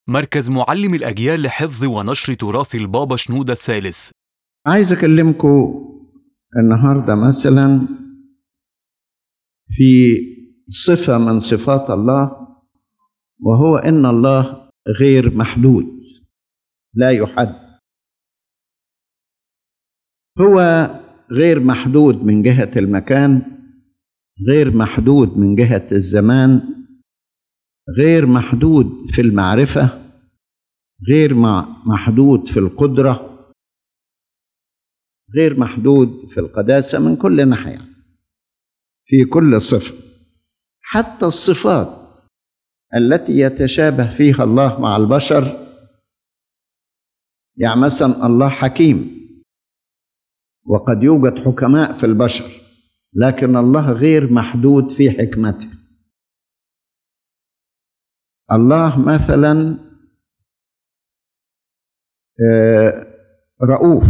مركز معلم الأجيال لحفظ ونشر تراث البابا شنودة الثالث عايز أكلمكم النهاردة مثلا في صفة من صفات الله وهو إن الله غير محدود لا يحد هو غير محدود من جهة المكان غير محدود من جهة الزمان غير محدود في المعرفة غير محدود في القدرة غير محدود في القداسة من كل ناحية في كل صفة حتى الصفات التي يتشابه فيها الله مع البشر يعني مثلا الله حكيم وقد يوجد حكماء في البشر لكن الله غير محدود في حكمته الله مثلا رؤوف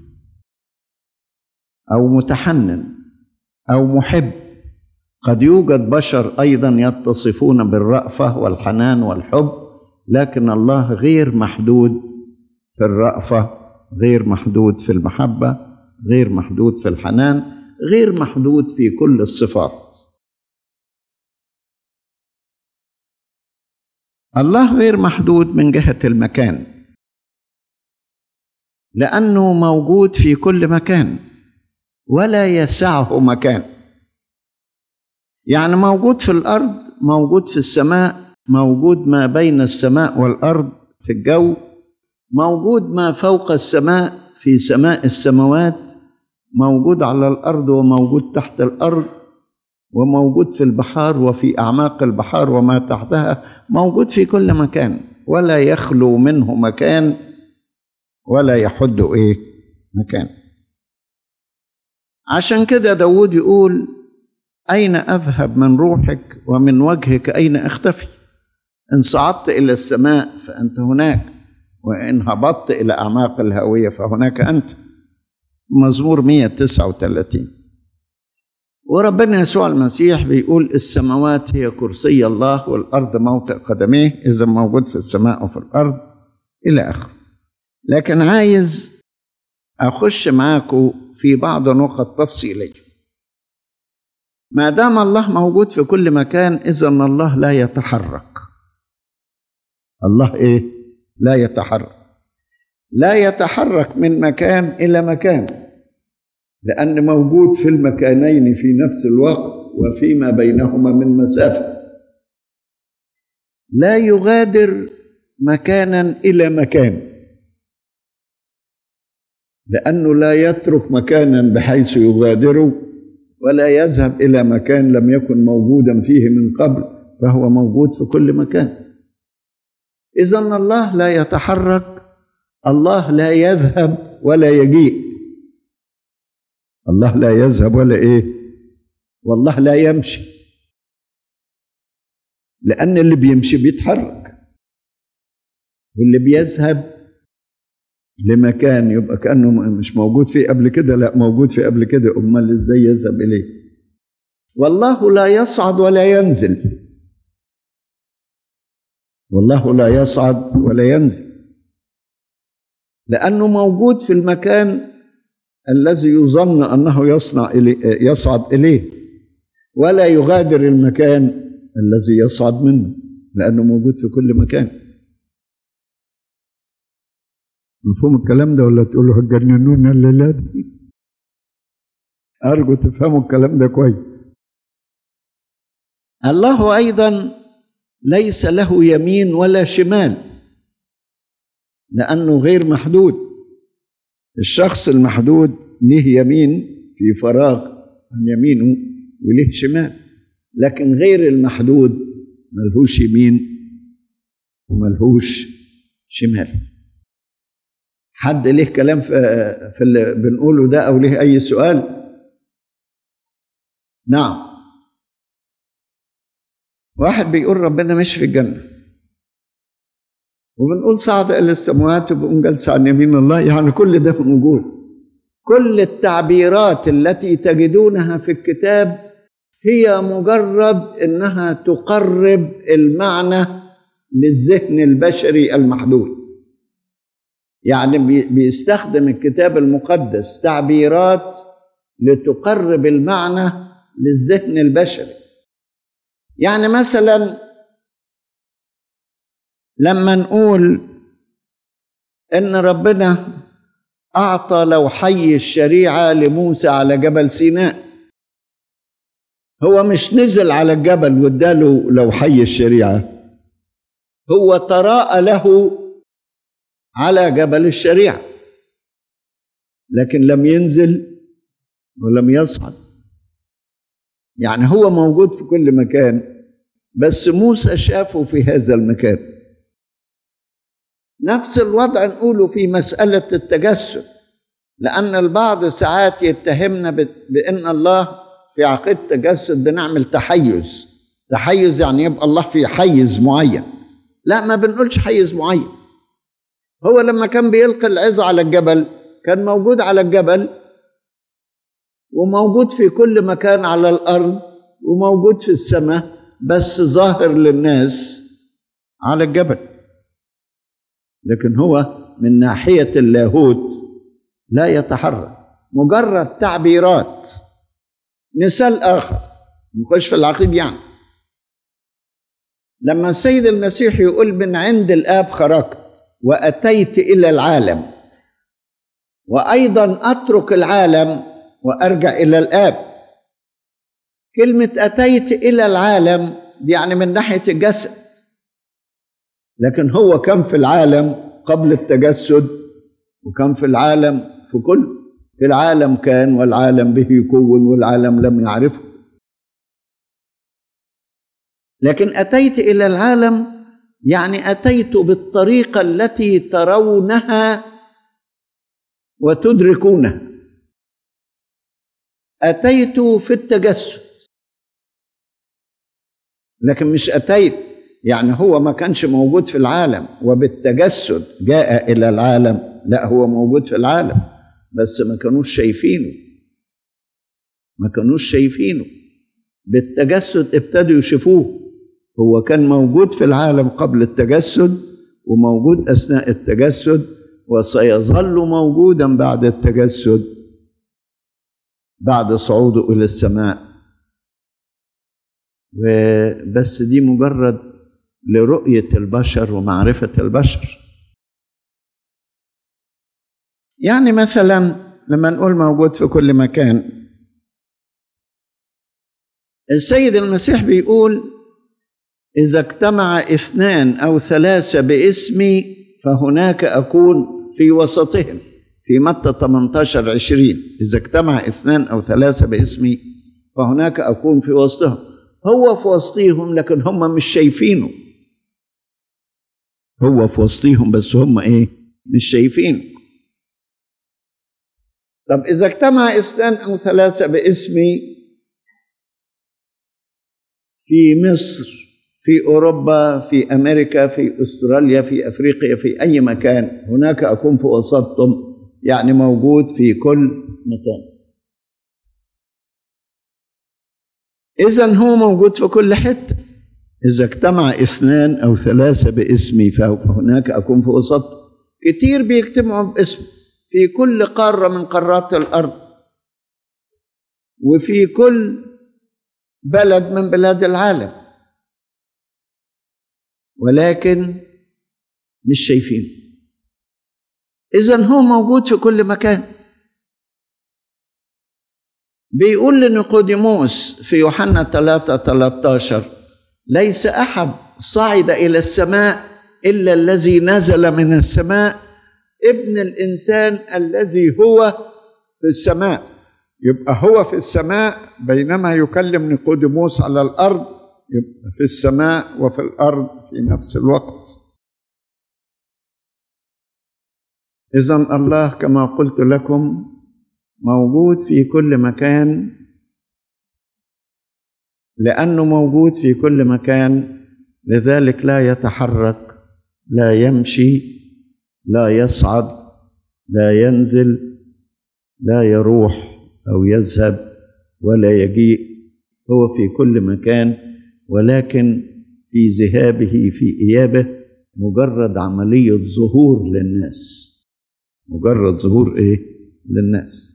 او متحنن او محب قد يوجد بشر ايضا يتصفون بالرأفة والحنان والحب لكن الله غير محدود في الرأفة غير محدود في المحبة غير محدود في الحنان غير محدود في كل الصفات الله غير محدود من جهة المكان لأنه موجود في كل مكان ولا يسعه مكان يعني موجود في الارض موجود في السماء موجود ما بين السماء والارض في الجو موجود ما فوق السماء في سماء السماوات موجود على الارض وموجود تحت الارض وموجود في البحار وفي اعماق البحار وما تحتها موجود في كل مكان ولا يخلو منه مكان ولا يحد ايه مكان عشان كده داود يقول أين أذهب من روحك ومن وجهك أين أختفي إن صعدت إلى السماء فأنت هناك وإن هبطت إلى أعماق الهوية فهناك أنت مزمور 139 وربنا يسوع المسيح بيقول السماوات هي كرسي الله والأرض موطئ قدميه إذا موجود في السماء وفي الأرض إلى آخره لكن عايز أخش معاكم في بعض نقط تفصيليه ما دام الله موجود في كل مكان اذا الله لا يتحرك الله ايه لا يتحرك لا يتحرك من مكان الى مكان لان موجود في المكانين في نفس الوقت وفيما بينهما من مسافه لا يغادر مكانا الى مكان لانه لا يترك مكانا بحيث يغادره ولا يذهب الى مكان لم يكن موجودا فيه من قبل فهو موجود في كل مكان اذا الله لا يتحرك الله لا يذهب ولا يجيء الله لا يذهب ولا ايه والله لا يمشي لان اللي بيمشي بيتحرك واللي بيذهب لمكان يبقى كانه مش موجود فيه قبل كده لا موجود فيه قبل كده امال ازاي يذهب اليه والله لا يصعد ولا ينزل والله لا يصعد ولا ينزل لانه موجود في المكان الذي يظن انه يصنع إليه يصعد اليه ولا يغادر المكان الذي يصعد منه لانه موجود في كل مكان مفهوم الكلام ده ولا تقولوا هتجننونا الليلة دي أرجو تفهموا الكلام ده كويس الله أيضا ليس له يمين ولا شمال لأنه غير محدود الشخص المحدود له يمين في فراغ عن يمينه وله شمال لكن غير المحدود ملهوش يمين وملهوش شمال حد ليه كلام في, في اللي بنقوله ده او ليه اي سؤال نعم واحد بيقول ربنا مش في الجنة وبنقول صعد إلى السماوات وبنقول جلس عن يمين الله يعني كل ده موجود كل التعبيرات التي تجدونها في الكتاب هي مجرد انها تقرب المعنى للذهن البشري المحدود يعني بي- بيستخدم الكتاب المقدس تعبيرات لتقرب المعنى للذهن البشري يعني مثلا لما نقول ان ربنا اعطى لوحي الشريعه لموسى على جبل سيناء هو مش نزل على الجبل واداله لوحي الشريعه هو تراءى له على جبل الشريعه لكن لم ينزل ولم يصعد يعني هو موجود في كل مكان بس موسى شافه في هذا المكان نفس الوضع نقوله في مسألة التجسد لأن البعض ساعات يتهمنا ب- بأن الله في عقيدة التجسد بنعمل تحيز تحيز يعني يبقى الله في حيز معين لا ما بنقولش حيز معين هو لما كان بيلقي العظة على الجبل كان موجود على الجبل وموجود في كل مكان على الأرض وموجود في السماء بس ظاهر للناس على الجبل لكن هو من ناحية اللاهوت لا يتحرك مجرد تعبيرات مثال آخر نخش في العقيد يعني لما السيد المسيح يقول من عند الآب خرجت وأتيت إلى العالم وأيضا أترك العالم وأرجع إلى الآب كلمة أتيت إلى العالم دي يعني من ناحية الجسد لكن هو كان في العالم قبل التجسد وكان في العالم في كل في العالم كان والعالم به يكون والعالم لم يعرفه لكن أتيت إلى العالم يعني أتيت بالطريقة التي ترونها وتدركونها أتيت في التجسد لكن مش أتيت يعني هو ما كانش موجود في العالم وبالتجسد جاء إلى العالم لا هو موجود في العالم بس ما كانوش شايفينه ما كانوش شايفينه بالتجسد ابتدوا يشوفوه هو كان موجود في العالم قبل التجسد وموجود أثناء التجسد وسيظل موجودا بعد التجسد بعد صعوده إلى السماء وبس دي مجرد لرؤية البشر ومعرفة البشر يعني مثلا لما نقول موجود في كل مكان السيد المسيح بيقول إذا اجتمع اثنان أو ثلاثة باسمي فهناك أكون في وسطهم في متى 18 20 إذا اجتمع اثنان أو ثلاثة باسمي فهناك أكون في وسطهم هو في وسطهم لكن هم مش شايفينه هو في وسطهم بس هم ايه مش شايفينه طب إذا اجتمع اثنان أو ثلاثة باسمي في مصر في أوروبا في أمريكا في أستراليا في أفريقيا في أي مكان هناك أكون في وسطهم يعني موجود في كل مكان إذا هو موجود في كل حتة إذا اجتمع اثنان أو ثلاثة باسمي فهناك أكون في وسطهم كتير بيجتمعوا باسم في كل قارة من قارات الأرض وفي كل بلد من بلاد العالم ولكن مش شايفينه إذا هو موجود في كل مكان بيقول لنيقوديموس في يوحنا 3 13 ليس أحد صعد إلى السماء إلا الذي نزل من السماء ابن الإنسان الذي هو في السماء يبقى هو في السماء بينما يكلم نيقوديموس على الأرض يبقى في السماء وفي الأرض في نفس الوقت إذا الله كما قلت لكم موجود في كل مكان لأنه موجود في كل مكان لذلك لا يتحرك لا يمشي لا يصعد لا ينزل لا يروح أو يذهب ولا يجيء هو في كل مكان ولكن في ذهابه في إيابه مجرد عملية ظهور للناس مجرد ظهور إيه للناس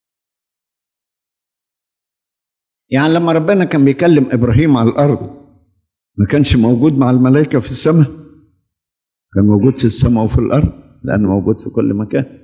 يعني لما ربنا كان بيكلم إبراهيم على الأرض ما كانش موجود مع الملائكة في السماء كان موجود في السماء وفي الأرض لأنه موجود في كل مكان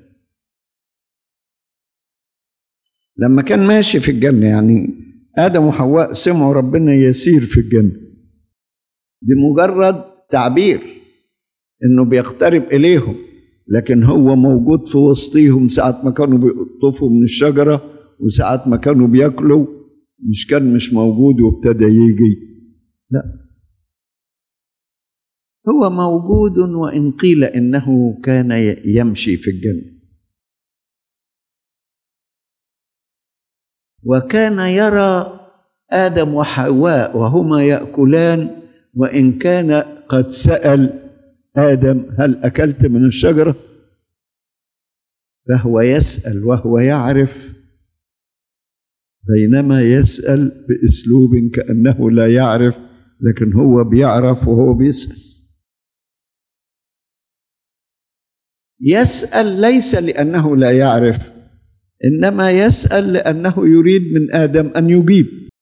لما كان ماشي في الجنة يعني آدم وحواء سمعوا ربنا يسير في الجنة دي مجرد تعبير إنه بيقترب إليهم لكن هو موجود في وسطيهم ساعة ما كانوا بيقطفوا من الشجرة وساعة ما كانوا بياكلوا مش كان مش موجود وابتدى يجي لا هو موجود وإن قيل إنه كان يمشي في الجنة وكان يرى آدم وحواء وهما يأكلان وإن كان قد سأل آدم هل أكلت من الشجرة؟ فهو يسأل وهو يعرف بينما يسأل بأسلوب كأنه لا يعرف لكن هو بيعرف وهو بيسأل يسأل ليس لأنه لا يعرف إنما يسأل لأنه يريد من آدم أن يجيب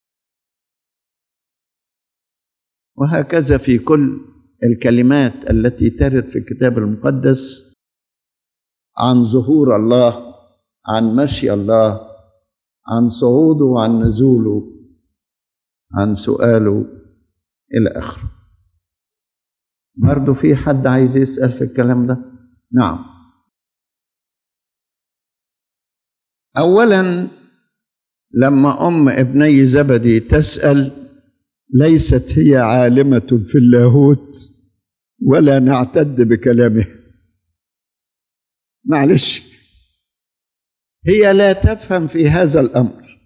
وهكذا في كل الكلمات التي ترد في الكتاب المقدس عن ظهور الله عن مشي الله عن صعوده وعن نزوله عن سؤاله إلى آخره برضه في حد عايز يسأل في الكلام ده نعم أولا لما أم ابني زبدي تسأل ليست هي عالمة في اللاهوت ولا نعتد بكلامه معلش هي لا تفهم في هذا الأمر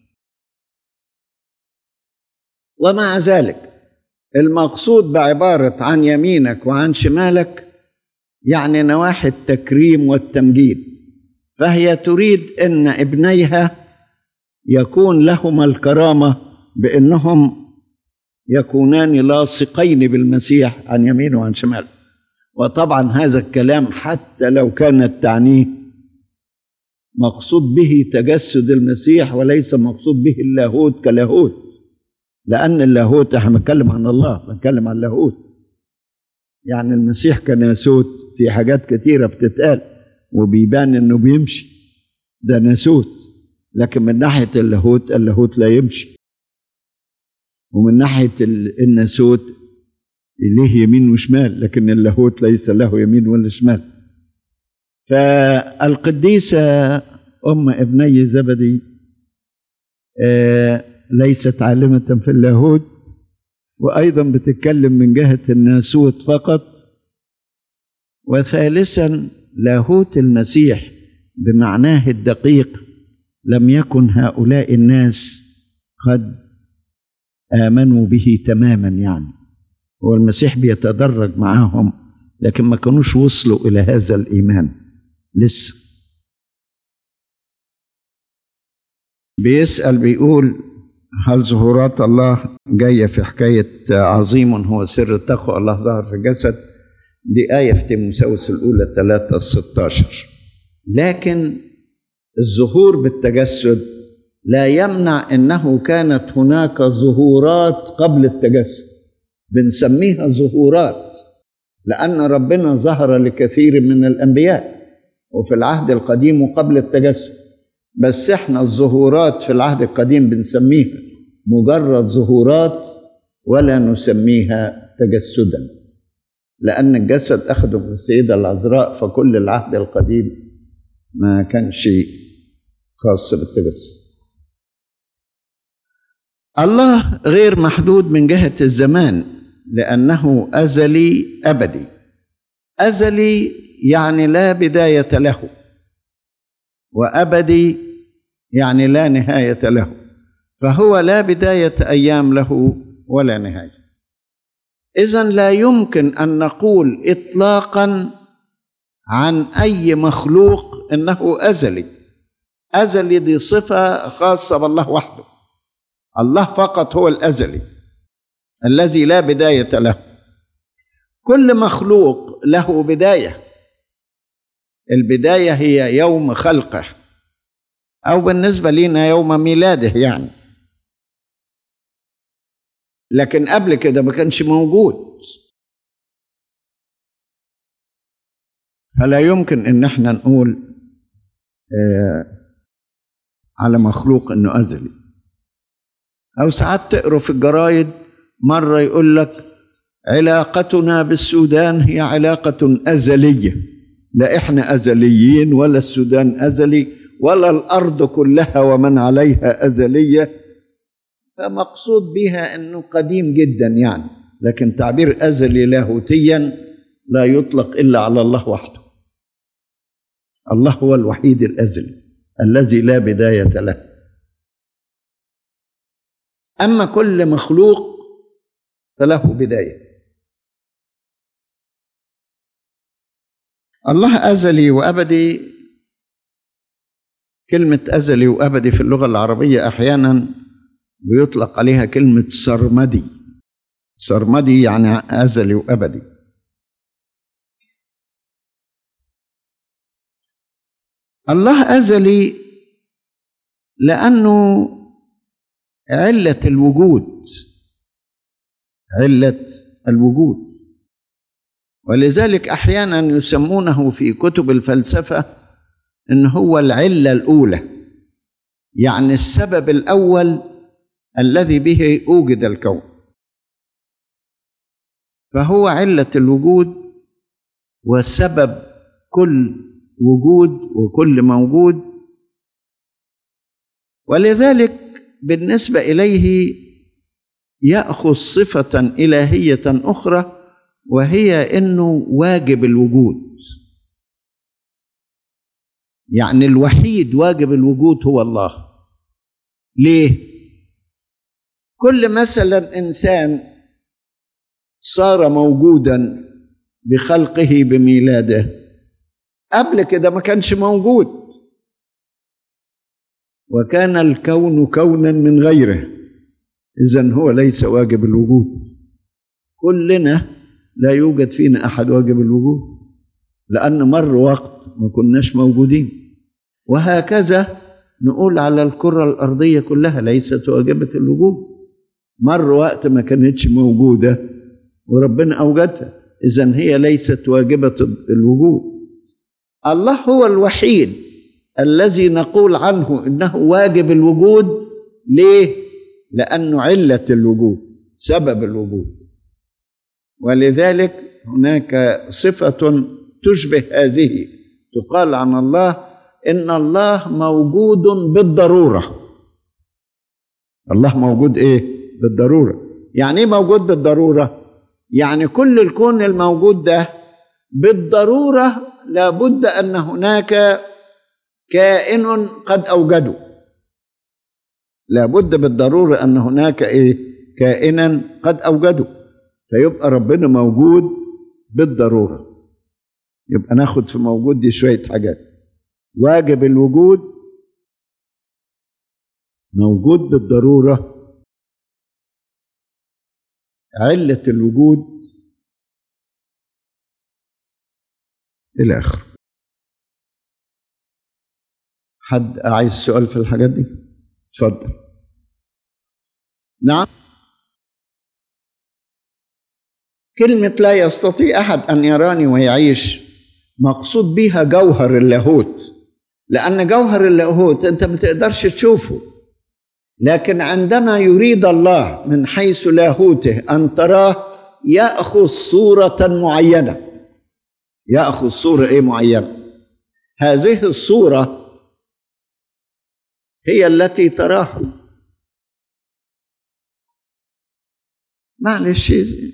ومع ذلك المقصود بعبارة عن يمينك وعن شمالك يعني نواحي التكريم والتمجيد فهي تريد ان ابنيها يكون لهما الكرامه بانهم يكونان لاصقين بالمسيح عن يمين وعن شمال وطبعا هذا الكلام حتى لو كانت تعنيه مقصود به تجسد المسيح وليس مقصود به اللاهوت كلاهوت لان اللاهوت احنا بنتكلم عن الله بنتكلم عن اللاهوت يعني المسيح كناسوت في حاجات كتيره بتتقال وبيبان انه بيمشي ده ناسوت لكن من ناحيه اللاهوت اللاهوت لا يمشي ومن ناحيه الناسوت ليه يمين وشمال لكن اللاهوت ليس له يمين ولا شمال فالقديسه ام ابني زبدي آه ليست عالمه في اللاهوت وايضا بتتكلم من جهه الناسوت فقط وثالثا لاهوت المسيح بمعناه الدقيق لم يكن هؤلاء الناس قد امنوا به تماما يعني هو المسيح بيتدرج معاهم لكن ما كانوش وصلوا الى هذا الايمان لسه بيسال بيقول هل ظهورات الله جايه في حكايه عظيم هو سر التقوى الله ظهر في الجسد دي آية في تيموساوس الأولى 3 16 لكن الظهور بالتجسد لا يمنع أنه كانت هناك ظهورات قبل التجسد بنسميها ظهورات لأن ربنا ظهر لكثير من الأنبياء وفي العهد القديم وقبل التجسد بس احنا الظهورات في العهد القديم بنسميها مجرد ظهورات ولا نسميها تجسدا لأن الجسد أخده من السيدة العذراء فكل العهد القديم ما كانش خاص بالتجسد الله غير محدود من جهة الزمان لأنه أزلي أبدي أزلي يعني لا بداية له وأبدي يعني لا نهاية له فهو لا بداية أيام له ولا نهاية إذا لا يمكن أن نقول إطلاقا عن أي مخلوق إنه أزلي أزلي دي صفة خاصة بالله وحده الله فقط هو الأزلي الذي لا بداية له كل مخلوق له بدايه البدايه هي يوم خلقه او بالنسبه لنا يوم ميلاده يعني لكن قبل كده ما كانش موجود فلا يمكن ان احنا نقول آه على مخلوق انه ازلي او ساعات تقروا في الجرايد مره يقول لك علاقتنا بالسودان هي علاقه ازليه لا احنا ازليين ولا السودان ازلي ولا الارض كلها ومن عليها ازليه فمقصود بها انه قديم جدا يعني لكن تعبير ازلي لاهوتيا لا يطلق الا على الله وحده الله هو الوحيد الازلي الذي لا بدايه له اما كل مخلوق فله بدايه الله ازلي وابدي كلمه ازلي وابدي في اللغه العربيه احيانا بيطلق عليها كلمه سرمدي سرمدي يعني ازلي وابدي الله ازلي لانه عله الوجود عله الوجود ولذلك احيانا يسمونه في كتب الفلسفه ان هو العله الاولى يعني السبب الاول الذي به اوجد الكون فهو عله الوجود وسبب كل وجود وكل موجود ولذلك بالنسبه اليه ياخذ صفه الهيه اخرى وهي انه واجب الوجود يعني الوحيد واجب الوجود هو الله ليه كل مثلا انسان صار موجودا بخلقه بميلاده قبل كده ما كانش موجود وكان الكون كونا من غيره اذا هو ليس واجب الوجود كلنا لا يوجد فينا احد واجب الوجود لان مر وقت ما كناش موجودين وهكذا نقول على الكره الارضيه كلها ليست واجبه الوجود مر وقت ما كانتش موجوده وربنا اوجدها اذا هي ليست واجبه الوجود الله هو الوحيد الذي نقول عنه انه واجب الوجود ليه لانه عله الوجود سبب الوجود ولذلك هناك صفه تشبه هذه تقال عن الله ان الله موجود بالضروره الله موجود ايه بالضروره يعني ايه موجود بالضروره يعني كل الكون الموجود ده بالضروره لابد ان هناك كائن قد اوجده لابد بالضروره ان هناك ايه كائنا قد اوجده فيبقى ربنا موجود بالضروره يبقى ناخد في موجود دي شويه حاجات واجب الوجود موجود بالضروره عله الوجود الى اخره حد عايز سؤال في الحاجات دي اتفضل نعم كلمة لا يستطيع أحد أن يراني ويعيش مقصود بها جوهر اللاهوت لأن جوهر اللاهوت أنت ما تقدرش تشوفه لكن عندما يريد الله من حيث لاهوته أن تراه يأخذ صورة معينة يأخذ صورة إيه معينة هذه الصورة هي التي تراها معلش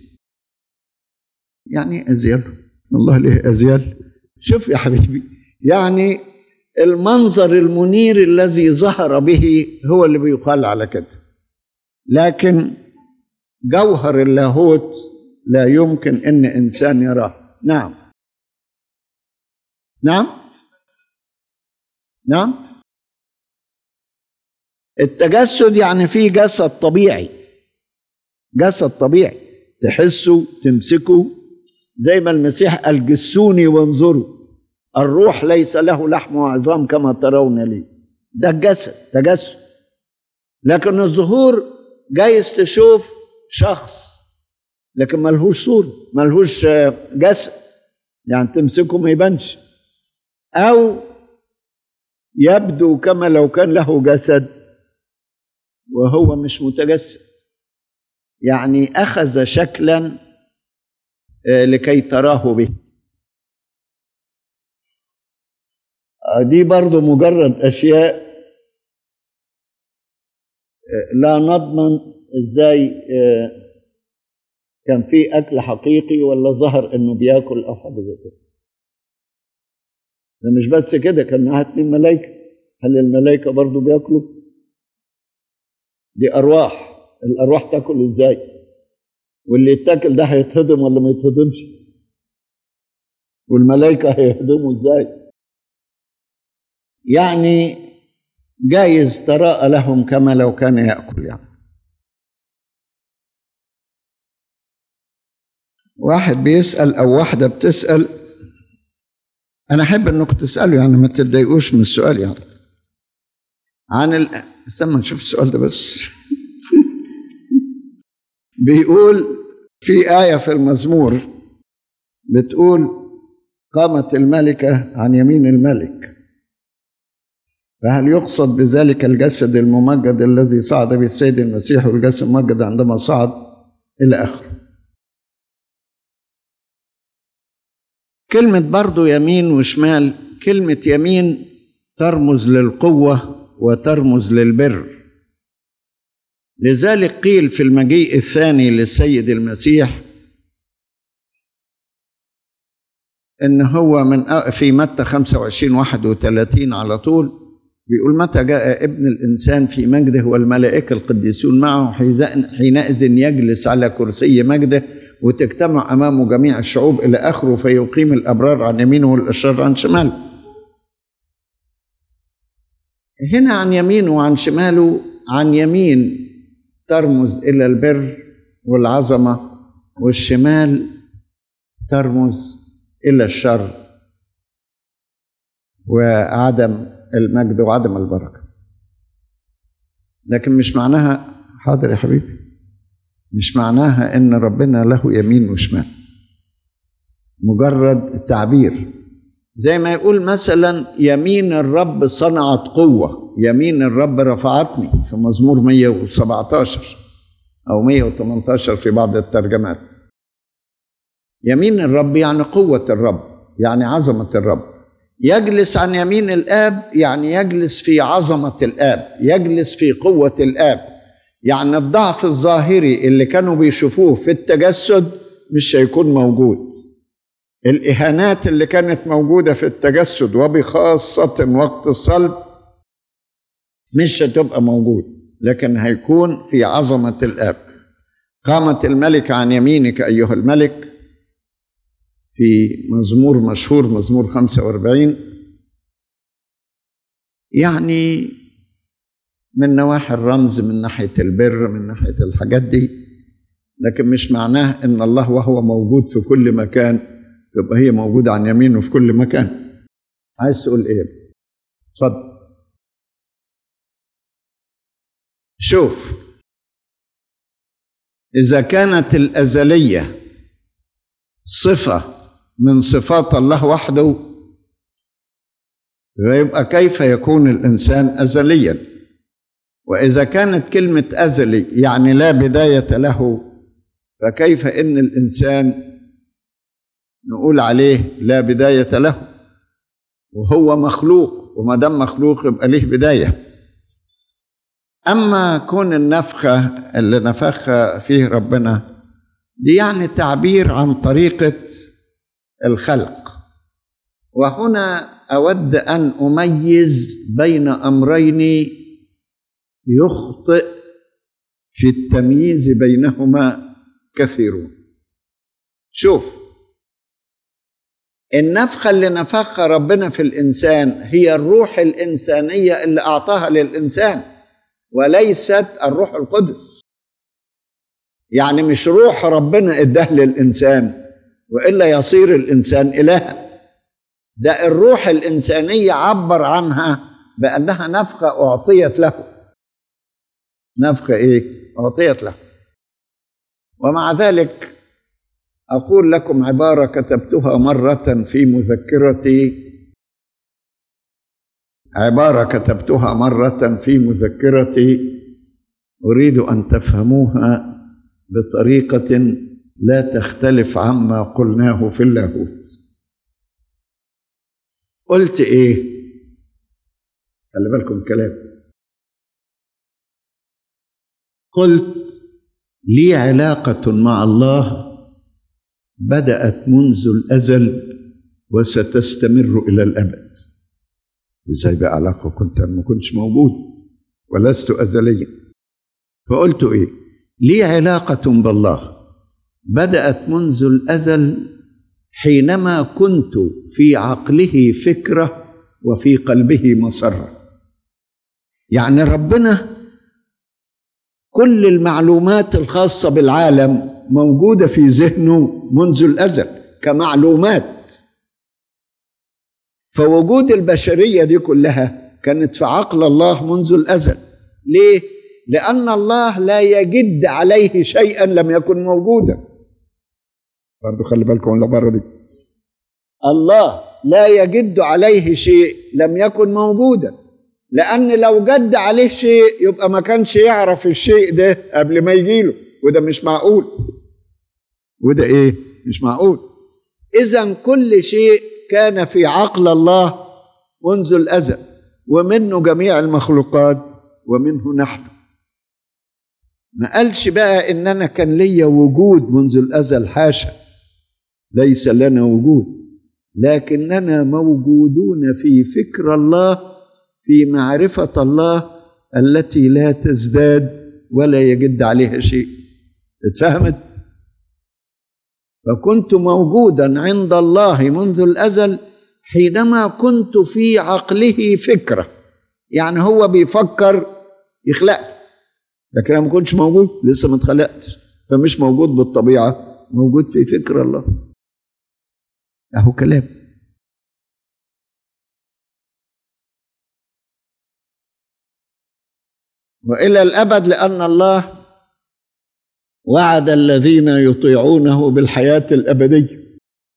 يعني أزيال والله ليه أزيال شوف يا حبيبي يعني المنظر المنير الذي ظهر به هو اللي بيقال على كده لكن جوهر اللاهوت لا يمكن ان انسان يراه نعم نعم نعم التجسد يعني فيه جسد طبيعي جسد طبيعي تحسه تمسكه زي ما المسيح قال جسوني وانظروا الروح ليس له لحم وعظام كما ترون لي ده الجسد تجسد لكن الظهور جايز تشوف شخص لكن ملهوش صورة ملهوش جسد يعني تمسكه ما يبانش أو يبدو كما لو كان له جسد وهو مش متجسد يعني أخذ شكلا لكي تراه به دي برضو مجرد أشياء لا نضمن ازاي كان في اكل حقيقي ولا ظهر انه بياكل او حاجه زي كده ده مش بس كده كان معاه اتنين ملايكه هل الملايكه برضو بياكلوا دي ارواح الارواح تاكل ازاي واللي يتاكل ده هيتهضم ولا ما يتهضمش والملائكه هيهضموا ازاي يعني جايز تراءى لهم كما لو كان ياكل يعني واحد بيسال او واحده بتسال انا احب انكم تسالوا يعني ما تتضايقوش من السؤال يعني عن ال... استنى نشوف السؤال ده بس بيقول في آية في المزمور بتقول قامت الملكة عن يمين الملك فهل يقصد بذلك الجسد الممجد الذي صعد به السيد المسيح والجسد الممجد عندما صعد إلى آخره كلمة برضو يمين وشمال كلمة يمين ترمز للقوة وترمز للبر لذلك قيل في المجيء الثاني للسيد المسيح ان هو من في متى 25 31 على طول بيقول متى جاء ابن الانسان في مجده والملائكه القديسون معه حينئذ يجلس على كرسي مجده وتجتمع امامه جميع الشعوب الى اخره فيقيم الابرار عن يمينه والاشرار عن شماله. هنا عن يمينه وعن شماله عن يمين ترمز الى البر والعظمه والشمال ترمز الى الشر وعدم المجد وعدم البركه لكن مش معناها حاضر يا حبيبي مش معناها ان ربنا له يمين وشمال مجرد التعبير زي ما يقول مثلا يمين الرب صنعت قوة يمين الرب رفعتني في مزمور 117 أو 118 في بعض الترجمات يمين الرب يعني قوة الرب يعني عظمة الرب يجلس عن يمين الآب يعني يجلس في عظمة الآب يجلس في قوة الآب يعني الضعف الظاهري اللي كانوا بيشوفوه في التجسد مش هيكون موجود الإهانات اللي كانت موجودة في التجسد وبخاصة وقت الصلب مش هتبقى موجود لكن هيكون في عظمة الآب قامت الملكة عن يمينك أيها الملك في مزمور مشهور مزمور 45 يعني من نواحي الرمز من ناحية البر من ناحية الحاجات دي لكن مش معناه ان الله وهو موجود في كل مكان تبقى هي موجودة عن يمينه في كل مكان عايز تقول ايه اتفضل شوف إذا كانت الأزلية صفة من صفات الله وحده فيبقى كيف يكون الإنسان أزليا وإذا كانت كلمة أزلي يعني لا بداية له فكيف إن الإنسان نقول عليه لا بداية له وهو مخلوق وما دام مخلوق يبقى ليه بداية أما كون النفخة اللي نفخها فيه ربنا دي يعني تعبير عن طريقة الخلق وهنا أود أن أميز بين أمرين يخطئ في التمييز بينهما كثيرون شوف النفخة اللي نفخها ربنا في الإنسان هي الروح الإنسانية اللي أعطاها للإنسان وليست الروح القدس يعني مش روح ربنا اداه للإنسان والا يصير الانسان الها ده الروح الانسانيه عبر عنها بانها نفخه اعطيت له نفخه ايه اعطيت له ومع ذلك اقول لكم عباره كتبتها مره في مذكرتي عباره كتبتها مره في مذكرتي اريد ان تفهموها بطريقه لا تختلف عما قلناه في اللاهوت قلت ايه خلي بالكم كلام قلت لي علاقه مع الله بدات منذ الازل وستستمر الى الابد ازاي بقى علاقه كنت ما كنتش موجود ولست ازليا فقلت ايه لي علاقه بالله بدات منذ الازل حينما كنت في عقله فكره وفي قلبه مسره يعني ربنا كل المعلومات الخاصه بالعالم موجوده في ذهنه منذ الازل كمعلومات فوجود البشريه دي كلها كانت في عقل الله منذ الازل ليه لان الله لا يجد عليه شيئا لم يكن موجودا برضو خلي بالكم من العباره دي الله لا يجد عليه شيء لم يكن موجودا لان لو جد عليه شيء يبقى ما كانش يعرف الشيء ده قبل ما يجيله وده مش معقول وده ايه مش معقول اذا كل شيء كان في عقل الله منذ الازل ومنه جميع المخلوقات ومنه نحن ما قالش بقى ان انا كان ليا وجود منذ الازل حاشا ليس لنا وجود لكننا موجودون في فكر الله في معرفه الله التي لا تزداد ولا يجد عليها شيء اتفهمت فكنت موجودا عند الله منذ الازل حينما كنت في عقله فكره يعني هو بيفكر يخلق لكن انا ما كنتش موجود لسه ما اتخلقتش فمش موجود بالطبيعه موجود في فكر الله اهو كلام والى الابد لان الله وعد الذين يطيعونه بالحياه الابديه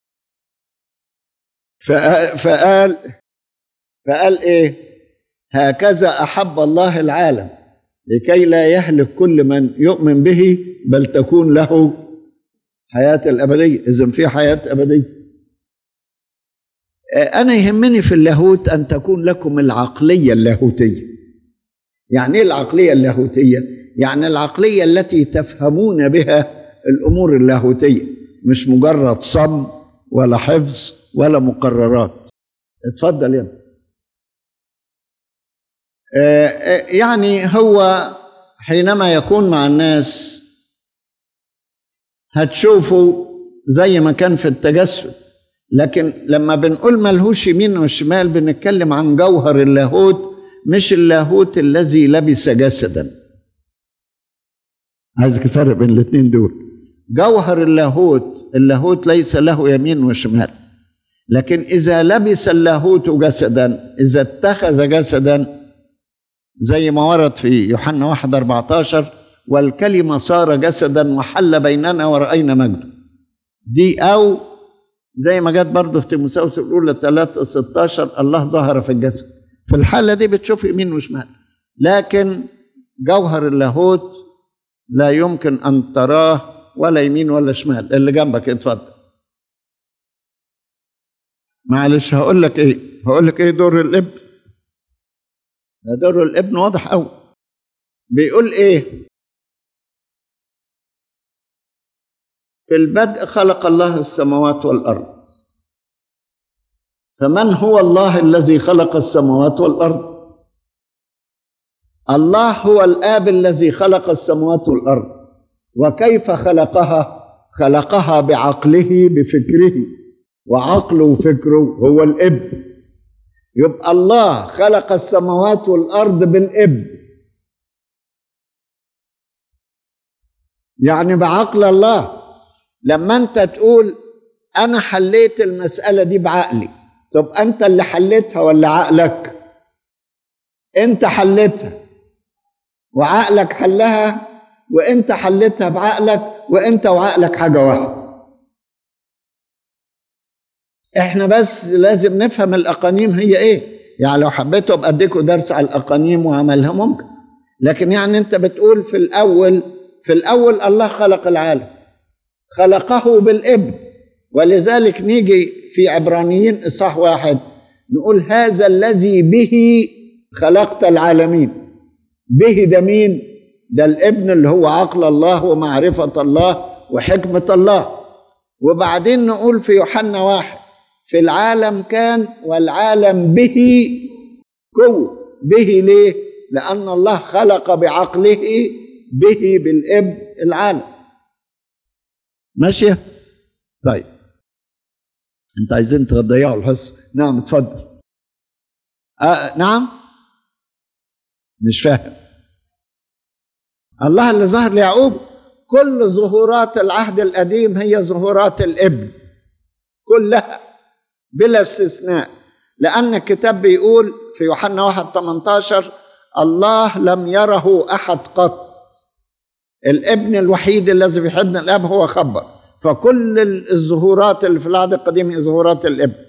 فقال فقال ايه هكذا احب الله العالم لكي لا يهلك كل من يؤمن به بل تكون له حياه الابديه اذا في حياه ابديه انا يهمني في اللاهوت ان تكون لكم العقليه اللاهوتيه يعني ايه العقليه اللاهوتيه يعني العقليه التي تفهمون بها الامور اللاهوتيه مش مجرد صم ولا حفظ ولا مقررات اتفضل يا يعني هو حينما يكون مع الناس هتشوفوا زي ما كان في التجسد لكن لما بنقول ملهوش يمين وشمال بنتكلم عن جوهر اللاهوت مش اللاهوت الذي لبس جسدا عايزك تفرق بين الاثنين دول جوهر اللاهوت اللاهوت ليس له يمين وشمال لكن إذا لبس اللاهوت جسدا إذا اتخذ جسدا زي ما ورد في يوحنا 1 14 والكلمة صار جسدا وحل بيننا ورأينا مجده دي أو زي ما جت برضه في تيموثاوس الأولى 3 16 الله ظهر في الجسد في الحالة دي بتشوف يمين وشمال لكن جوهر اللاهوت لا يمكن أن تراه ولا يمين ولا شمال اللي جنبك اتفضل معلش هقول لك ايه هقول لك ايه دور الابن ده دور الابن واضح قوي بيقول ايه في البدء خلق الله السماوات والارض فمن هو الله الذي خلق السماوات والارض الله هو الاب الذي خلق السماوات والارض وكيف خلقها خلقها بعقله بفكره وعقله وفكره هو الاب يبقى الله خلق السماوات والارض بالاب يعني بعقل الله لما انت تقول انا حليت المساله دي بعقلي طب انت اللي حليتها ولا عقلك انت حليتها وعقلك حلها وانت حليتها بعقلك وانت وعقلك حاجه واحده احنا بس لازم نفهم الاقانيم هي ايه يعني لو حبيتوا ابقى اديكوا درس على الاقانيم وعملها ممكن لكن يعني انت بتقول في الاول في الاول الله خلق العالم خلقه بالابن ولذلك نيجي في عبرانيين اصحاح واحد نقول هذا الذي به خلقت العالمين به ده مين ده الابن اللي هو عقل الله ومعرفة الله وحكمة الله وبعدين نقول في يوحنا واحد في العالم كان والعالم به قوة به ليه لأن الله خلق بعقله به بالابن العالم ماشية طيب انت عايزين تضيعوا الحصة نعم اتفضل آه نعم مش فاهم الله اللي ظهر ليعقوب كل ظهورات العهد القديم هي ظهورات الابن كلها بلا استثناء لأن الكتاب بيقول في يوحنا 1 18 الله لم يره أحد قط الابن الوحيد الذي في حضن الاب هو خبر فكل الظهورات اللي في العهد القديم هي ظهورات الابن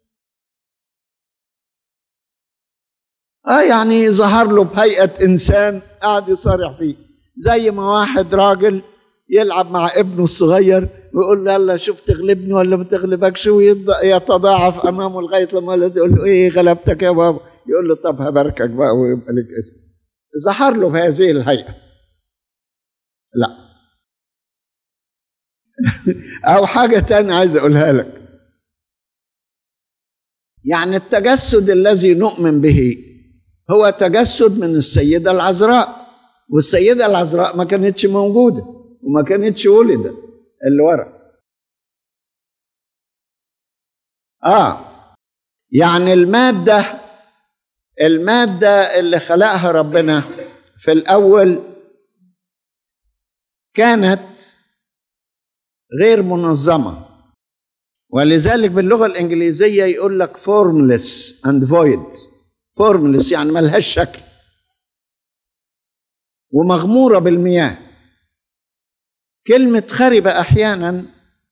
اه يعني ظهر له بهيئه انسان قاعد يصارع فيه زي ما واحد راجل يلعب مع ابنه الصغير ويقول له يلا شوف تغلبني ولا ما تغلبكش ويتضاعف امامه لغايه لما الولد يقول له ايه غلبتك يا بابا يقول له طب هباركك بقى ويبقى لك اسم ظهر له بهذه الهيئه لا او حاجه تانية عايز اقولها لك يعني التجسد الذي نؤمن به هو تجسد من السيده العذراء والسيده العذراء ما كانتش موجوده وما كانتش ولدت اللي ورا اه يعني الماده الماده اللي خلقها ربنا في الاول كانت غير منظمه ولذلك باللغه الانجليزيه يقول لك formless and void formless يعني ملهاش شكل ومغموره بالمياه كلمه خربه احيانا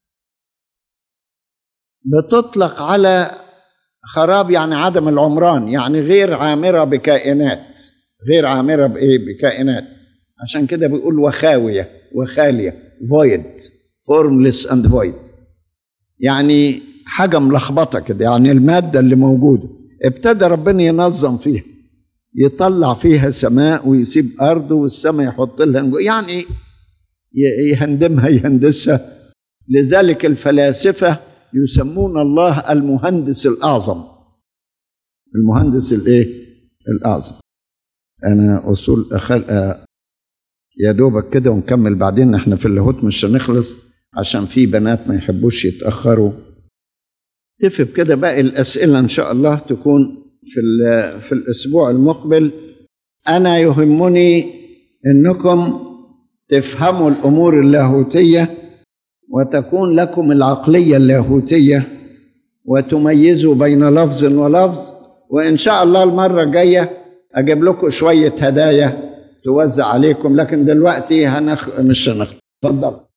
بتطلق على خراب يعني عدم العمران يعني غير عامره بكائنات غير عامره بايه بكائنات عشان كده بيقول وخاويه وخاليه void formless and void يعني حاجه ملخبطه كده يعني الماده اللي موجوده ابتدى ربنا ينظم فيها يطلع فيها سماء ويسيب ارض والسماء يحط لها يعني يهندمها يهندسها لذلك الفلاسفه يسمون الله المهندس الاعظم المهندس الايه الاعظم انا اصول أخل... يا دوبك كده ونكمل بعدين احنا في اللاهوت مش هنخلص عشان في بنات ما يحبوش يتاخروا تفهم كده باقي الاسئله ان شاء الله تكون في في الاسبوع المقبل انا يهمني انكم تفهموا الامور اللاهوتيه وتكون لكم العقليه اللاهوتيه وتميزوا بين لفظ ولفظ وان شاء الله المره الجايه اجيب لكم شويه هدايا توزع عليكم لكن دلوقتي هنخ... مش هنخ اتفضل